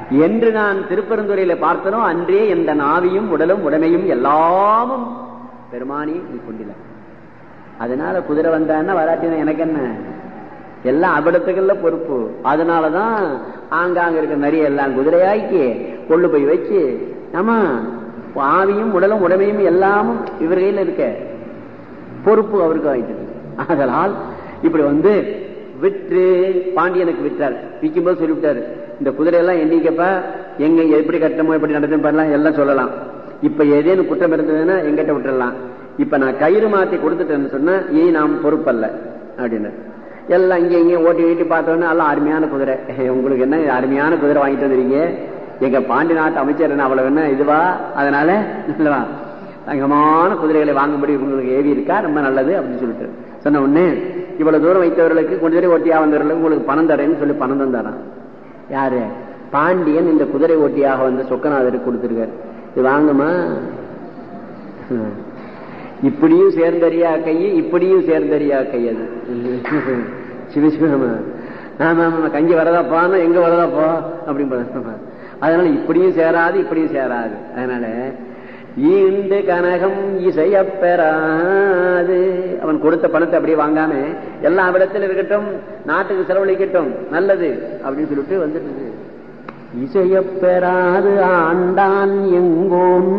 என்று நான் திருப்பெருந்துறையில பார்த்தனோ அன்றே எந்த நாவியும் உடலும் உடமையும் எல்லாமும் பெருமானி நீ கொண்டில அதனால குதிரை வந்தான்னா வராட்டினா எனக்கு என்ன எல்லாம் அவிடத்துக்கள்ல பொறுப்பு அதனாலதான் ஆங்காங்க இருக்க நிறைய எல்லாம் குதிரையாக்கி கொண்டு போய் வச்சு ஆமா ஆவியும் உடலும் உடமையும் எல்லாமும் இவர் கையில இருக்க பொறுப்பு அவருக்கு ஆயிட்டது அதனால் இப்படி வந்து விற்று பாண்டியனுக்கு விற்றார் விற்கும் போது சொல்லிவிட்டாரு இந்த குதிரையெல்லாம் எண்ணிக்கப்ப எங்க எப்படி கட்டமோ எப்படி நடத்தும் பண்ணலாம் எல்லாம் சொல்லலாம் இப்ப ஏதேனும் குற்றம் இருந்ததுன்னா எங்கிட்ட விட்டுறலாம் இப்ப நான் கயிறு மாத்தி கொடுத்துட்டேன்னு சொன்னா ஏய் நாம் பொறுப்பல்ல அப்படின்னு எல்லாம் இங்க இங்க ஓட்டி ஓட்டி பார்த்தோன்னா எல்லாம் அருமையான குதிரை உங்களுக்கு என்ன அருமையான குதிரை வாங்கிட்டு வந்துருங்க எங்க பாண்டி நாட்டு அமைச்சர் என்ன அவ்வளவு என்ன இதுவா அதனால இல்லவா தங்கமான குதிரைகளை வாங்கும்படி உங்களுக்கு ஏவி இருக்கா ரொம்ப நல்லது அப்படின்னு சொல்லிட்டு சொன்ன உடனே இவ்வளவு தூரம் வைத்தவர்களுக்கு குதிரை ஓட்டியா வந்தவர்களுக்கு உங்களுக்கு பணம் தரேன்னு சொல்லி பணம் தந்தாரான் யாரு பாண்டியன் இந்த குதிரை ஓட்டியாக வந்து சொக்கநாதருக்கு கொடுத்திருக்காரு இது வாங்குமா இப்படியும் சேர்ந்தறியா கை இப்படியும் சேர்ந்தறியா கை அது சிவசிவமா ஆமா ஆமா கஞ்சி வரதா போனா எங்க வரதா போ அப்படின்னு அதனால இப்படியும் சேராது இப்படியும் சேராது அதனால ஈண்டு கனகம் இசைய பெறாது அவன் கொடுத்த பணத்தை அப்படியே வாங்காம எல்லா இடத்துல இருக்கட்டும் நாட்டுக்கு செலவழிக்கட்டும் நல்லது அப்படின்னு சொல்லிட்டு வந்துட்டு இசைய பெறாது ஆண்டான் எங்கோன்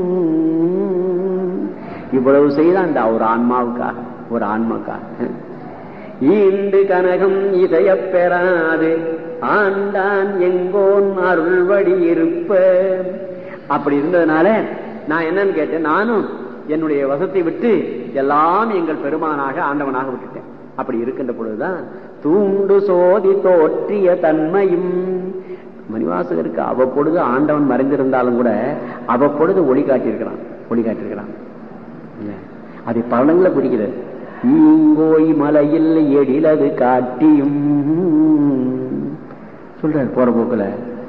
இவ்வளவு செய்தான் அந்த ஒரு ஆன்மாவுக்காக ஒரு ஆன்மாக்காக ஈண்டு கனகம் இசைய பெறாது ஆண்டான் எங்கோன் அருள்வடி இருப்ப அப்படி இருந்ததுனால நான் என்னன்னு கேட்டேன் நானும் என்னுடைய வசத்தை விட்டு எல்லாம் எங்கள் பெருமானாக ஆண்டவனாக விட்டுட்டேன் அப்படி இருக்கின்ற பொழுதுதான் தூண்டு சோதி தோற்றிய தன்மையும் மணிவாசகருக்கு அவ்வப்பொழுது ஆண்டவன் மறைந்திருந்தாலும் கூட அவ்வப்பொழுது ஒளி காட்டியிருக்கிறான் ஒளி காட்டியிருக்கிறான் அது பலங்களை குறிக்கிறது ஈங்கோய் மலையில் எழிலது காட்டியும் சொல்றாரு போற போக்குல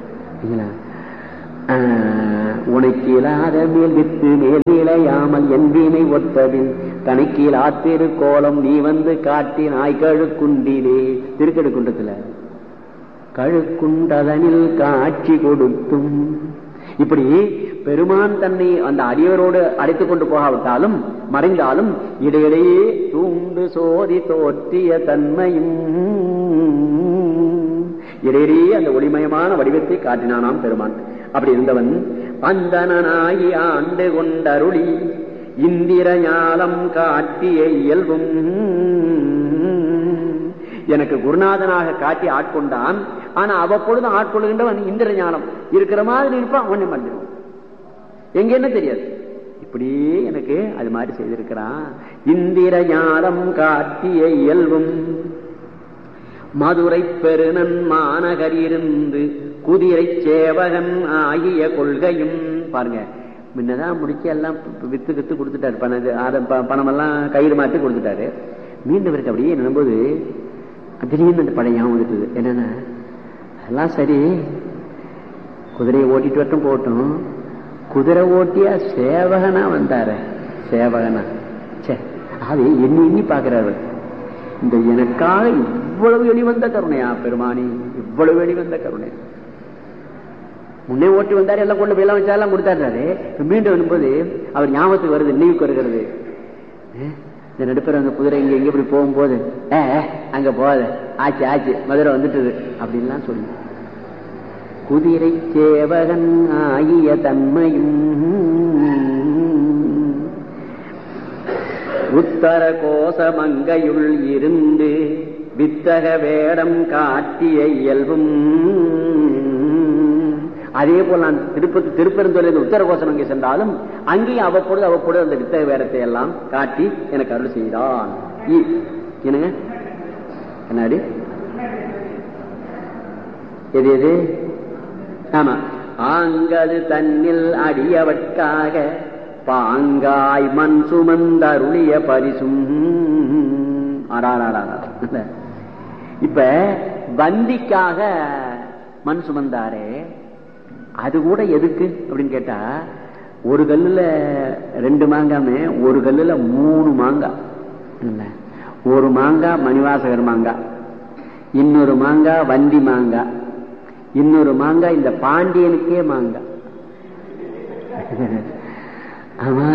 உனக்கு இல்லாத மேல் வித்து மேல் இளையாமல் என் வீணை ஒத்ததில் தனக்கீழ் ஆத்திரு கோலம் நீ வந்து காட்டி நாய் கழுக்குண்டிலே திருக்கடுக்குண்டத்துல கழுக்குண்டதனில் காட்சி கொடுத்தும் இப்படி பெருமான் தன்னை அந்த அடியவரோடு அழைத்துக் கொண்டு போகாவிட்டாலும் மறைந்தாலும் இடையிடையே தூண்டு சோதி தோற்றிய தன்மையும் இடையிடையே அந்த ஒளிமயமான வடிவத்தை காட்டினானாம் பெருமான் அப்படி இருந்தவன் அந்தனாகி ஆண்டு கொண்டருளி இந்திர ஞாலம் காட்டிய இயல்பும் எனக்கு குருநாதனாக காட்டி ஆட்கொண்டான் ஆனா அவ்வப்பொழுது ஆட்கொள்கின்றவன் இந்திர ஞானம் இருக்கிற மாதிரி இருப்பான் ஒண்ணு மறந்துடுவான் எங்க என்ன தெரியாது இப்படியே எனக்கு அது மாதிரி செய்திருக்கிறான் இந்திர ஞானம் காட்டிய இயல்பும் மதுரை பெருநன் மாநகர் இருந்து குதிரை சேவகன் ஆகிய கொள்கையும் பாருங்க முன்னதான் முடிச்சு எல்லாம் வித்து வித்து கொடுத்துட்டாரு பணம் பணம் எல்லாம் கயிறு மாற்றி கொடுத்துட்டாரு மீண்டும் இவருக்கு அப்படியே நினைம்போது திடீர்னு அந்த பழைய வந்துட்டுது என்னன்னா அதெல்லாம் சரி குதிரையை ஓட்டிட்டு வரட்டும் போட்டும் குதிரை ஓட்டியா சேவகனா வந்தாரு சேவகனா சே அது எண்ணி எண்ணி பாக்குறாரு இந்த எனக்காக இவ்வளவு வெளிவந்த கருணையா பெருமானி இவ்வளவு வெளிவந்த கருணை முன்னே ஓட்டி வந்தாரு எல்லாம் கொண்டு போய் எல்லாம் வச்சாலாம் கொடுத்தாரு மீண்டும் வரும்போது அவர் ஞாபகத்துக்கு வருது நினைவுக்கு வருகிறது இந்த நடுப்பர் அந்த குதிரை இங்க எங்க இப்படி போகும்போது ஏ அங்க போகாத ஆச்சு ஆச்சு மதுரை வந்துட்டுது அப்படின்லாம் சொல்லி குதிரை சேவகன் ஆகிய தன்மையும் உத்தர கோசமங்கையுள் இருந்து வித்தக வேடம் காட்டிய இயல்பும் அதே போல் நான் திருப்பதி திருப்பெருந்துறை உத்தர கோசம் அங்கே சென்றாலும் அங்கேயும் அவ்வப்பொழுது அவ்வப்பொழுது அந்த வித்தக வேடத்தை எல்லாம் காட்டி எனக்கு அருள் செய்தான் என்னங்க என்னடி எது எது ஆமா ஆங்கது தன்னில் அடியவற்காக பாங்காய் மண் சுமந்தருளிய பரிசும் இப்ப வந்திக்காக மண் சுமந்தாரே அது கூட எதுக்கு அப்படின்னு கேட்டா ஒரு கல்லுல ரெண்டு மாங்காமே ஒரு கல்லுல மூணு மாங்காய் ஒரு மாங்காய் மணிவாசகர் மாங்காய் இன்னொரு மாங்காய் வண்டி மாங்காய் இன்னொரு மாங்காய் இந்த பாண்டியனுக்கே மாங்காய் ஆமா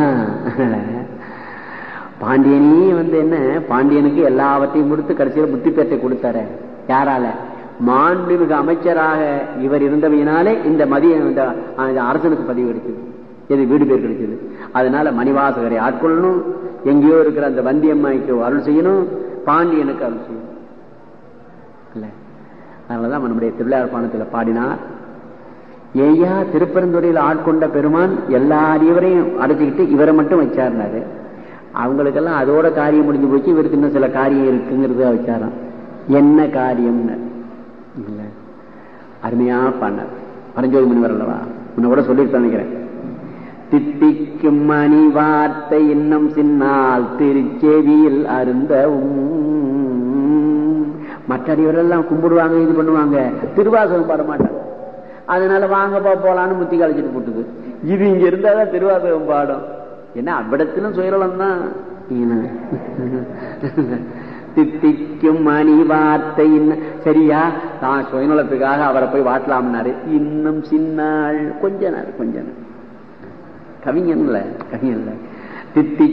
பாண்டியனே வந்து என்ன பாண்டியனுக்கு எல்லாவற்றையும் கொடுத்து கடைசியில் புத்தி பேட்டை கொடுத்தாரு யாரால மாண்புமிகு அமைச்சராக இவர் இருந்தவையினாலே இந்த மதிய இந்த அரசனுக்கு பதிவு கிடைச்சது இது வீடு பேர் கிடைச்சது அதனால மணிவாசகரை ஆட்கொள்ளணும் எங்கேயோ இருக்கிற அந்த வந்தியம்மாய்க்கு அருள் செய்யணும் பாண்டியனுக்கு அருள் செய்யணும் இல்ல அதனாலதான் நம்முடைய திருவிழார் பாணத்தில் பாடினார் ஏயா திருப்பெருந்துறையில் ஆட்கொண்ட பெருமான் எல்லா அடியவரையும் அடைச்சிக்கிட்டு இவரை மட்டும் வச்சாருனாரு அவங்களுக்கெல்லாம் அதோட காரியம் முடிஞ்சு போச்சு இவருக்கு இன்னும் சில காரியம் இருக்குங்கிறத வச்சாராம் என்ன காரியம்னு இல்ல அருமையா பண்ணார் பரஞ்சோதி முனிவர் அல்லவா உன்னை கூட சொல்லிட்டு நினைக்கிறேன் தித்திக்கும் மணி வார்த்தை இன்னும் சின்னால் திருச்செவியில் அருந்தவும் மற்ற அடிவரெல்லாம் கும்பிடுவாங்க இது பண்ணுவாங்க திருவாசகம் பாட மாட்டாங்க அதனால வாங்கப்பா போலான்னு முத்தி கழிச்சிட்டு போட்டுது இது இங்க இருந்தாதான் திருவாசகம் பாடும் என்ன அவ்விடத்திலும் சுயரலம் தான் தித்திக்கும் மணி வார்த்தை சரியா தான் சுயநலத்துக்காக அவரை போய் வாட்டலாம்னாரு இன்னும் சின்னாள் கொஞ்ச நாள் கொஞ்ச நாள் கவிஞன்ல கவிஞன்ல தித்தி